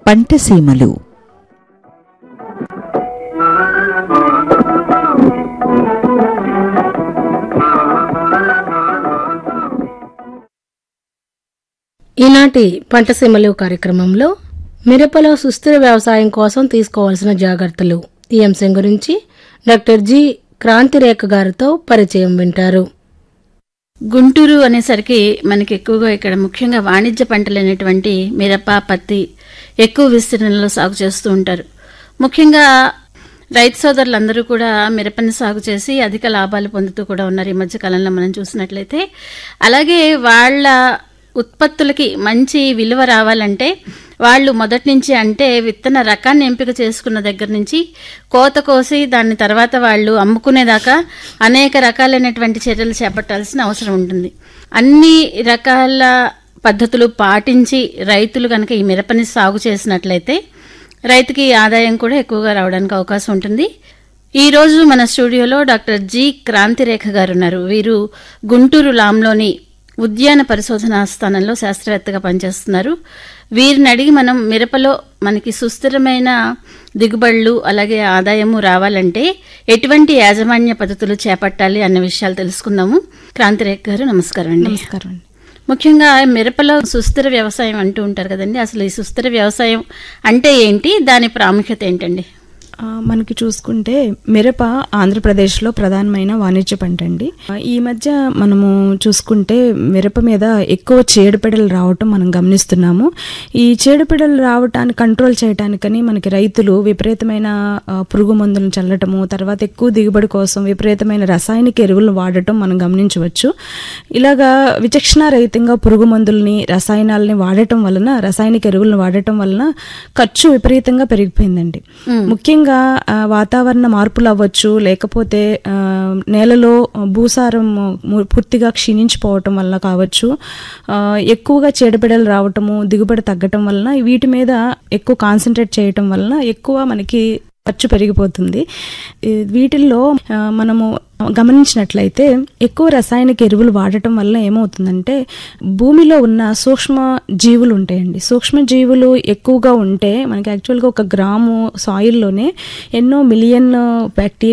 పంటసీమలు ఈనాటి పంటసీమలు కార్యక్రమంలో మిరపలో సుస్థిర వ్యవసాయం కోసం తీసుకోవాల్సిన జాగ్రత్తలు ఈ అంశం గురించి డాక్టర్ జి క్రాంతిరేఖ గారితో పరిచయం వింటారు గుంటూరు అనేసరికి మనకి ఎక్కువగా ఇక్కడ ముఖ్యంగా వాణిజ్య పంటలు అనేటువంటి మిరప పత్తి ఎక్కువ విస్తీర్ణంలో సాగు చేస్తూ ఉంటారు ముఖ్యంగా రైతు సోదరులందరూ కూడా మిరపని సాగు చేసి అధిక లాభాలు పొందుతూ కూడా ఉన్నారు ఈ మధ్య కాలంలో మనం చూసినట్లయితే అలాగే వాళ్ళ ఉత్పత్తులకి మంచి విలువ రావాలంటే వాళ్ళు మొదటి నుంచి అంటే విత్తన రకాన్ని ఎంపిక చేసుకున్న దగ్గర నుంచి కోత కోసి దాని తర్వాత వాళ్ళు అమ్ముకునేదాకా అనేక రకాలైనటువంటి చర్యలు చేపట్టాల్సిన అవసరం ఉంటుంది అన్ని రకాల పద్ధతులు పాటించి రైతులు కనుక ఈ మిరపని సాగు చేసినట్లయితే రైతుకి ఆదాయం కూడా ఎక్కువగా రావడానికి అవకాశం ఉంటుంది ఈ రోజు మన స్టూడియోలో డాక్టర్ జి క్రాంతిరేఖ గారు ఉన్నారు వీరు గుంటూరు లాంలోని ఉద్యాన పరిశోధనా స్థానంలో శాస్త్రవేత్తగా పనిచేస్తున్నారు వీరిని అడిగి మనం మిరపలో మనకి సుస్థిరమైన దిగుబడులు అలాగే ఆదాయము రావాలంటే ఎటువంటి యాజమాన్య పద్ధతులు చేపట్టాలి అన్న విషయాలు తెలుసుకుందాము క్రాంతిరేఖ గారు నమస్కారం అండి నమస్కారం అండి ముఖ్యంగా మిరపలో సుస్థిర వ్యవసాయం అంటూ ఉంటారు కదండి అసలు ఈ సుస్థిర వ్యవసాయం అంటే ఏంటి దాని ప్రాముఖ్యత ఏంటండి ఆ, మనకి చూసుకుంటే మిరప ఆంధ్రప్రదేశ్లో ప్రధానమైన వాణిజ్య పంట అండి ఆ, ఈ మధ్య మనము చూసుకుంటే మిరప మీద ఎక్కువ చీడపీడలు రావటం మనం గమనిస్తున్నాము ఈ చీడపీడలు రావటాన్ని కంట్రోల్ చేయటానికని మనకి రైతులు విపరీతమైన ఆ, పురుగు మందులను చల్లటము తర్వాత ఎక్కువ దిగుబడి కోసం విపరీతమైన రసాయనిక ఎరువులను వాడటం మనం గమనించవచ్చు ఇలాగా విచక్షణ రహితంగా పురుగు మందుల్ని రసాయనాలని వాడటం వలన రసాయనిక ఎరువులను వాడటం వలన ఖర్చు విపరీతంగా పెరిగిపోయిందండి ముఖ్యంగా ఆ, వాతావరణ మార్పులు అవ్వచ్చు లేకపోతే ఆ, నేలలో భూసారం ము- పూర్తిగా క్షీణించిపోవటం వల్ల కావచ్చు ఆ, ఎక్కువగా చీడపీడలు రావటము దిగుబడి తగ్గటం వలన వీటి మీద ఎక్కువ కాన్సన్ట్రేట్ చేయటం వలన ఎక్కువ మనకి ఖర్చు పెరిగిపోతుంది ఈ వీటిల్లో ఆ, మనము గమనించినట్లయితే ఎక్కువ రసాయనిక ఎరువులు వాడటం వల్ల ఏమవుతుందంటే భూమిలో ఉన్న సూక్ష్మ జీవులు ఉంటాయండి సూక్ష్మ జీవులు ఎక్కువగా ఉంటే మనకి యాక్చువల్గా ఒక గ్రాము సాయిల్లోనే ఎన్నో మిలియన్ బ్యాక్టీరియా